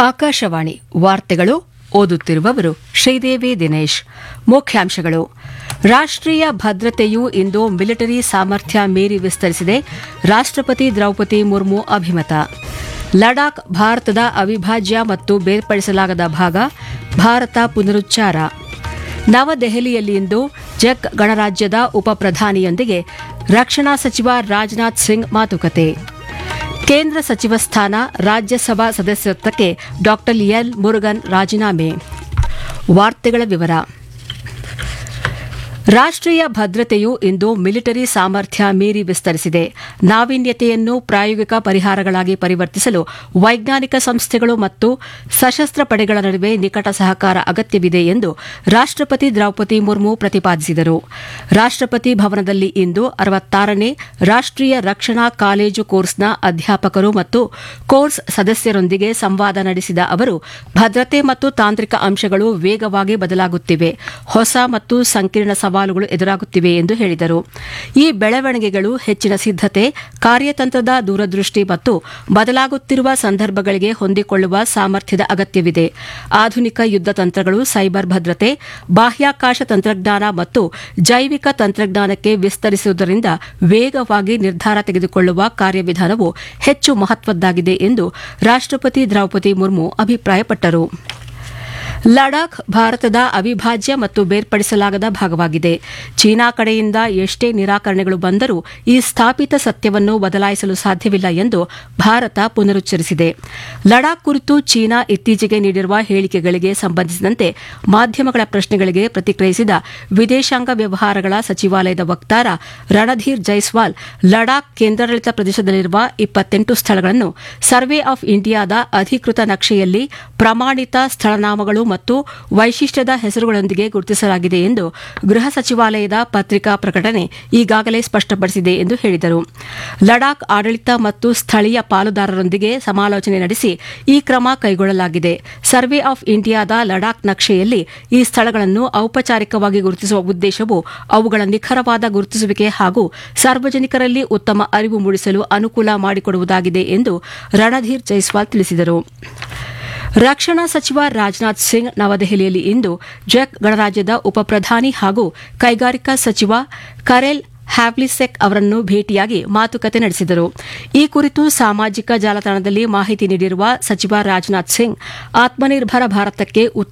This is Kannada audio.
ಆಕಾಶವಾಣಿ ವಾರ್ತೆಗಳು ಓದುತ್ತಿರುವವರು ಶ್ರೀದೇವಿ ದಿನೇಶ್ ಮುಖ್ಯಾಂಶಗಳು ರಾಷ್ಟ್ರೀಯ ಭದ್ರತೆಯು ಇಂದು ಮಿಲಿಟರಿ ಸಾಮರ್ಥ್ಯ ಮೀರಿ ವಿಸ್ತರಿಸಿದೆ ರಾಷ್ಟ್ರಪತಿ ದ್ರೌಪದಿ ಮುರ್ಮು ಅಭಿಮತ ಲಡಾಖ್ ಭಾರತದ ಅವಿಭಾಜ್ಯ ಮತ್ತು ಬೇರ್ಪಡಿಸಲಾಗದ ಭಾಗ ಭಾರತ ಪುನರುಚ್ಚಾರ ನವದೆಹಲಿಯಲ್ಲಿಂದು ಜೆಕ್ ಗಣರಾಜ್ಯದ ಉಪಪ್ರಧಾನಿಯೊಂದಿಗೆ ರಕ್ಷಣಾ ಸಚಿವ ರಾಜನಾಥ್ ಸಿಂಗ್ ಮಾತುಕತೆ ಕೇಂದ್ರ ಸಚಿವ ಸ್ಥಾನ ರಾಜ್ಯಸಭಾ ಸದಸ್ಯತ್ವಕ್ಕೆ ಡಾ ಎಲ್ ಮುರುಗನ್ ರಾಜೀನಾಮೆ ವಾರ್ತೆಗಳ ವಿವರ ರಾಷ್ಟ್ರೀಯ ಭದ್ರತೆಯು ಇಂದು ಮಿಲಿಟರಿ ಸಾಮರ್ಥ್ಯ ಮೀರಿ ವಿಸ್ತರಿಸಿದೆ ನಾವೀನ್ಯತೆಯನ್ನು ಪ್ರಾಯೋಗಿಕ ಪರಿಹಾರಗಳಾಗಿ ಪರಿವರ್ತಿಸಲು ವೈಜ್ಞಾನಿಕ ಸಂಸ್ಥೆಗಳು ಮತ್ತು ಸಶಸ್ತ್ರ ಪಡೆಗಳ ನಡುವೆ ನಿಕಟ ಸಹಕಾರ ಅಗತ್ಯವಿದೆ ಎಂದು ರಾಷ್ಟ್ರಪತಿ ದ್ರೌಪದಿ ಮುರ್ಮು ಪ್ರತಿಪಾದಿಸಿದರು ರಾಷ್ಟ್ರಪತಿ ಭವನದಲ್ಲಿ ಇಂದು ಅರವತ್ತಾರನೇ ರಾಷ್ಟ್ರೀಯ ರಕ್ಷಣಾ ಕಾಲೇಜು ಕೋರ್ಸ್ನ ಅಧ್ಯಾಪಕರು ಮತ್ತು ಕೋರ್ಸ್ ಸದಸ್ಯರೊಂದಿಗೆ ಸಂವಾದ ನಡೆಸಿದ ಅವರು ಭದ್ರತೆ ಮತ್ತು ತಾಂತ್ರಿಕ ಅಂಶಗಳು ವೇಗವಾಗಿ ಬದಲಾಗುತ್ತಿವೆ ಹೊಸ ಮತ್ತು ಸಂಕೀರ್ಣ ಸವಾಲುಗಳು ಎದುರಾಗುತ್ತಿವೆ ಎಂದು ಹೇಳಿದರು ಈ ಬೆಳವಣಿಗೆಗಳು ಹೆಚ್ಚಿನ ಸಿದ್ದತೆ ಕಾರ್ಯತಂತ್ರದ ದೂರದೃಷ್ಟಿ ಮತ್ತು ಬದಲಾಗುತ್ತಿರುವ ಸಂದರ್ಭಗಳಿಗೆ ಹೊಂದಿಕೊಳ್ಳುವ ಸಾಮರ್ಥ್ಯದ ಅಗತ್ಯವಿದೆ ಆಧುನಿಕ ಯುದ್ಧ ತಂತ್ರಗಳು ಸೈಬರ್ ಭದ್ರತೆ ಬಾಹ್ಯಾಕಾಶ ತಂತ್ರಜ್ಞಾನ ಮತ್ತು ಜೈವಿಕ ತಂತ್ರಜ್ಞಾನಕ್ಕೆ ವಿಸ್ತರಿಸುವುದರಿಂದ ವೇಗವಾಗಿ ನಿರ್ಧಾರ ತೆಗೆದುಕೊಳ್ಳುವ ಕಾರ್ಯವಿಧಾನವು ಹೆಚ್ಚು ಮಹತ್ವದ್ದಾಗಿದೆ ಎಂದು ರಾಷ್ಟ್ರಪತಿ ದ್ರೌಪದಿ ಮುರ್ಮು ಅಭಿಪ್ರಾಯಪಟ್ಟರು ಲಡಾಖ್ ಭಾರತದ ಅವಿಭಾಜ್ಯ ಮತ್ತು ಬೇರ್ಪಡಿಸಲಾಗದ ಭಾಗವಾಗಿದೆ ಚೀನಾ ಕಡೆಯಿಂದ ಎಷ್ಟೇ ನಿರಾಕರಣೆಗಳು ಬಂದರೂ ಈ ಸ್ಥಾಪಿತ ಸತ್ಯವನ್ನು ಬದಲಾಯಿಸಲು ಸಾಧ್ಯವಿಲ್ಲ ಎಂದು ಭಾರತ ಪುನರುಚ್ಚರಿಸಿದೆ ಲಡಾಖ್ ಕುರಿತು ಚೀನಾ ಇತ್ತೀಚೆಗೆ ನೀಡಿರುವ ಹೇಳಿಕೆಗಳಿಗೆ ಸಂಬಂಧಿಸಿದಂತೆ ಮಾಧ್ಯಮಗಳ ಪ್ರಶ್ನೆಗಳಿಗೆ ಪ್ರತಿಕ್ರಿಯಿಸಿದ ವಿದೇಶಾಂಗ ವ್ಯವಹಾರಗಳ ಸಚಿವಾಲಯದ ವಕ್ತಾರ ರಣಧೀರ್ ಜೈಸ್ವಾಲ್ ಲಡಾಖ್ ಕೇಂದ್ರಾಡಳಿತ ಪ್ರದೇಶದಲ್ಲಿರುವ ಇಪ್ಪತ್ತೆಂಟು ಸ್ಥಳಗಳನ್ನು ಸರ್ವೆ ಆಫ್ ಇಂಡಿಯಾದ ಅಧಿಕೃತ ನಕ್ಷೆಯಲ್ಲಿ ಪ್ರಮಾಣಿತ ಸ್ಥಳನಾಮಗಳು ಮತ್ತು ವೈಶಿಷ್ಟ್ಯದ ಹೆಸರುಗಳೊಂದಿಗೆ ಗುರುತಿಸಲಾಗಿದೆ ಎಂದು ಗೃಹ ಸಚಿವಾಲಯದ ಪತ್ರಿಕಾ ಪ್ರಕಟಣೆ ಈಗಾಗಲೇ ಸ್ಪಷ್ಟಪಡಿಸಿದೆ ಎಂದು ಹೇಳಿದರು ಲಡಾಖ್ ಆಡಳಿತ ಮತ್ತು ಸ್ಥಳೀಯ ಪಾಲುದಾರರೊಂದಿಗೆ ಸಮಾಲೋಚನೆ ನಡೆಸಿ ಈ ಕ್ರಮ ಕೈಗೊಳ್ಳಲಾಗಿದೆ ಸರ್ವೆ ಆಫ್ ಇಂಡಿಯಾದ ಲಡಾಖ್ ನಕ್ಷೆಯಲ್ಲಿ ಈ ಸ್ಥಳಗಳನ್ನು ಔಪಚಾರಿಕವಾಗಿ ಗುರುತಿಸುವ ಉದ್ದೇಶವು ಅವುಗಳ ನಿಖರವಾದ ಗುರುತಿಸುವಿಕೆ ಹಾಗೂ ಸಾರ್ವಜನಿಕರಲ್ಲಿ ಉತ್ತಮ ಅರಿವು ಮೂಡಿಸಲು ಅನುಕೂಲ ಮಾಡಿಕೊಡುವುದಾಗಿದೆ ಎಂದು ರಣಧೀರ್ ಜೈಸ್ವಾಲ್ ತಿಳಿಸಿದರು ರಕ್ಷಣಾ ಸಚಿವ ರಾಜನಾಥ್ ಸಿಂಗ್ ನವದೆಹಲಿಯಲ್ಲಿ ಇಂದು ಜೆಕ್ ಗಣರಾಜ್ಯದ ಉಪಪ್ರಧಾನಿ ಹಾಗೂ ಕೈಗಾರಿಕಾ ಸಚಿವ ಕರೆಲ್ ಹ್ಯಾವ್ಲಿಸೆಕ್ ಅವರನ್ನು ಭೇಟಿಯಾಗಿ ಮಾತುಕತೆ ನಡೆಸಿದರು ಈ ಕುರಿತು ಸಾಮಾಜಿಕ ಜಾಲತಾಣದಲ್ಲಿ ಮಾಹಿತಿ ನೀಡಿರುವ ಸಚಿವ ರಾಜನಾಥ್ ಸಿಂಗ್ ಆತ್ಮನಿರ್ಭರ ಭಾರತಕ್ಕೆ